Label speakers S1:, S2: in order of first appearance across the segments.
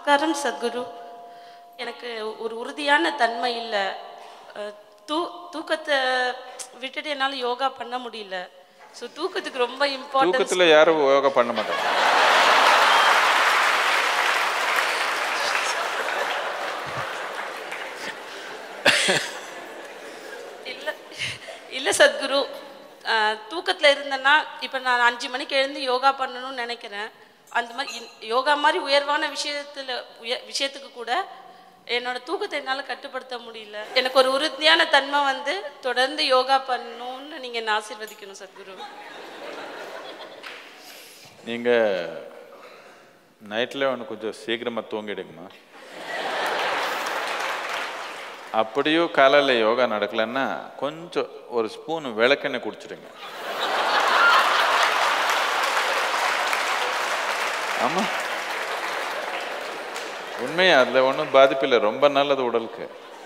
S1: நமஸ்காரம் சத்குரு எனக்கு ஒரு உறுதியான தன்மை இல்லை அஹ், தூ தூக்கத்தை விட்டுட்டு என்னால் யோகா பண்ண முடியல ஸோ தூக்கத்துக்கு ரொம்ப இம்பார்ட்டன்ஸ்
S2: தூக்கத்தில் யாரும் யோகா பண்ண மாட்டாங்க
S1: இல்லை இல்லை சத்குரு தூக்கத்தில் இருந்தேன்னா இப்போ நான் அஞ்சு மணிக்கு எழுந்து யோகா பண்ணணும்னு நினைக்கிறேன் அந்த மாதிரி இன்- யோகா மாதிரி உயர்வான விஷயத்தில் உய விஷயத்துக்கு கூட என்னோட தூக்கத்தை என்னால் கட்டுப்படுத்த முடியல எனக்கு ஒரு உறுதியான தன்மை வந்து தொடர்ந்து யோகா பண்ணணும்னு நீங்கள் என்ன ஆசீர்வதிக்கணும் சத்குரு
S2: நீங்கள் நைட்டில் ஒன்று கொஞ்சம் சீக்கிரமாக தூங்கிடுங்கம்மா அப்படியும் காலையில் யோகா நடக்கலைன்னா கொஞ்சம் ஒரு ஸ்பூன் விளக்கெண்ணெய் குடிச்சிடுங்க ஆமாம் உண்மையா அதில் ஒன்றும் பாதிப்பில்லை ரொம்ப நல்லது உடலுக்கு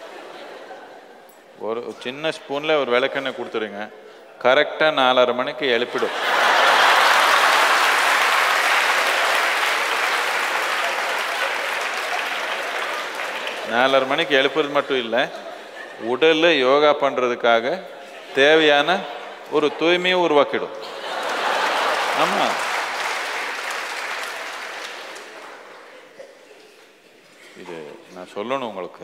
S2: ஒரு சின்ன ஸ்பூனில் ஒரு விளக்கெண்ணெய் கொடுத்துடுங்க கரெக்டாக நாலரை மணிக்கு எழுப்பிடும் நாலரை மணிக்கு எழுப்புறது மட்டும் இல்லை உடல்ல யோகா பண்ணுறதுக்காக தேவையான ஒரு தூய்மையை உருவாக்கிடும் ஆமாம் இது நான் சொல்லணும் உங்களுக்கு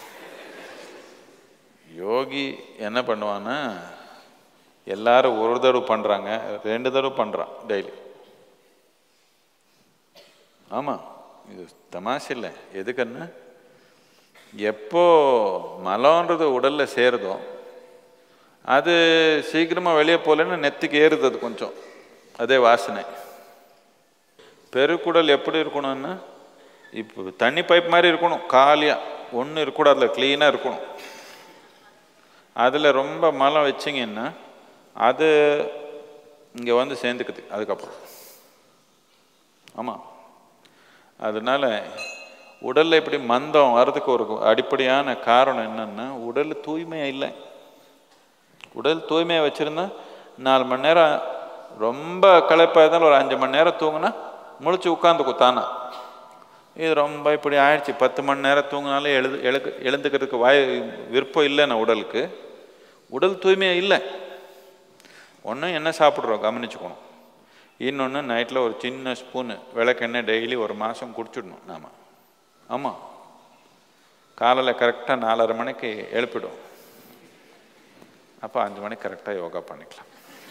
S2: யோகி என்ன பண்ணுவான்னா எல்லாரும் ஒரு தடவை பண்ணுறாங்க ரெண்டு தடவை பண்ணுறான் டெய்லி ஆமாம் இது தமாஷ் இல்லை எதுக்குன்னா எப்போ மலம்ன்றது உடலில் சேருதோ அது சீக்கிரமாக வெளியே போகலன்னு நெத்திக்கு ஏறுது அது கொஞ்சம் அதே வாசனை பெருக்குடல் எப்படி இருக்கணும்னா இப்போ தண்ணி பைப் மாதிரி இருக்கணும் காலியாக ஒன்றும் இருக்கக்கூடாதுல க்ளீனாக இருக்கணும் அதில் ரொம்ப மலம் வச்சிங்கன்னா அது இங்கே வந்து சேர்ந்துக்குது அதுக்கப்புறம் ஆமாம் அதனால உடலில் இப்படி மந்தம் வர்றதுக்கு ஒரு அடிப்படையான காரணம் என்னன்னா உடல் தூய்மையாக இல்லை உடல் தூய்மையாக வச்சுருந்தா நாலு மணி நேரம் ரொம்ப களைப்பாக இருந்தாலும் ஒரு அஞ்சு மணி நேரம் தூங்குனா முழிச்சு உட்காந்துக்கும் தானா இது ரொம்ப இப்படி ஆயிடுச்சு பத்து மணி நேரம் தூங்கினாலே எழுது எழுக்கு எழுந்துக்கிறதுக்கு வாய் விருப்பம் இல்லைன்னா உடலுக்கு உடல் தூய்மையாக இல்லை ஒன்று என்ன சாப்பிட்றோம் கவனிச்சுக்கணும் இன்னொன்று நைட்டில் ஒரு சின்ன ஸ்பூனு விளக்கெண்ணெய் டெய்லி ஒரு மாதம் குடிச்சிடணும் நாம ஆமாம் காலையில் கரெக்டாக நாலரை மணிக்கு எழுப்பிடும் அப்போ அஞ்சு மணிக்கு கரெக்டாக யோகா பண்ணிக்கலாம்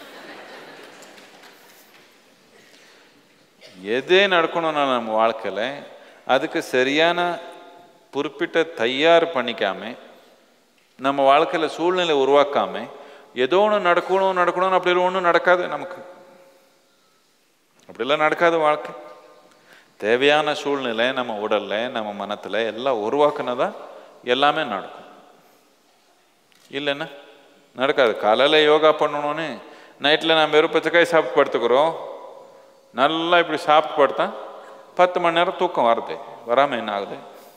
S2: எதே நடக்கணும்னா நம்ம வாழ்க்கையில் அதுக்கு சரியான குறிப்பிட்ட தயார் பண்ணிக்காம நம்ம வாழ்க்கையில் சூழ்நிலை உருவாக்காம ஏதோ ஒன்று நடக்கணும் நடக்கணும்னு அப்படி ஒன்றும் நடக்காது நமக்கு அப்படிலாம் நடக்காது வாழ்க்கை தேவையான சூழ்நிலை நம்ம உடல்ல நம்ம மனத்தில் எல்லாம் உருவாக்குனதா எல்லாமே நடக்கும் இல்லைன்னா நடக்காது காலையில் யோகா பண்ணணும்னு நைட்டில் நான் வெறும் பச்சைக்காய் சாப்பிட்டு படுத்துக்கிறோம் நல்லா இப்படி சாப்பிட்டு படுத்தா பத்து மணி நேரம் தூக்கம் வருது வராமல் என்ன ஆகுது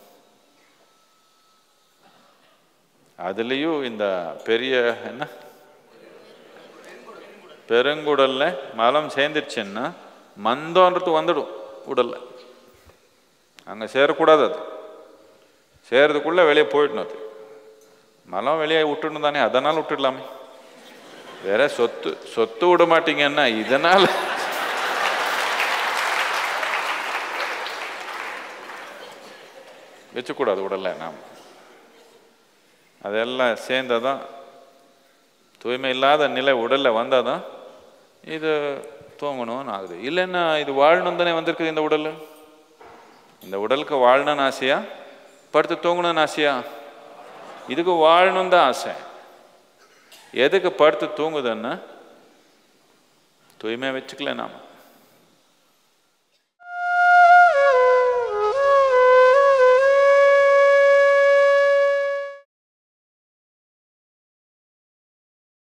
S2: அதுலேயும் இந்த பெரிய என்ன பெருங்குடல்ல மலம் சேர்ந்துருச்சுன்னா மந்தம்ன்றது வந்துடும் உடல்ல அங்கே சேரக்கூடாது அது சேரதுக்குள்ளே வெளியே போயிடணும் அது மலம் வெளியே விட்டுடணும் தானே அதனால் விட்டுடலாமே வேற சொத்து சொத்து விட மாட்டீங்கன்னா இதனால் வச்சுக்கூடாது உடல்ல நாம் அதெல்லாம் சேர்ந்ததான் தூய்மை இல்லாத நிலை உடல்ல வந்தாதான் இது தூங்கணும்னு ஆகுது இல்லைன்னா இது வாழணும் தானே வந்திருக்குது இந்த உடல் இந்த உடலுக்கு வாழணும்னு ஆசையா படுத்து தூங்கணும்னு ஆசையா இதுக்கு வாழணும் தான் ஆசை எதுக்கு படுத்து தூங்குதுன்னா தூய்மையாக வச்சுக்கல நாம்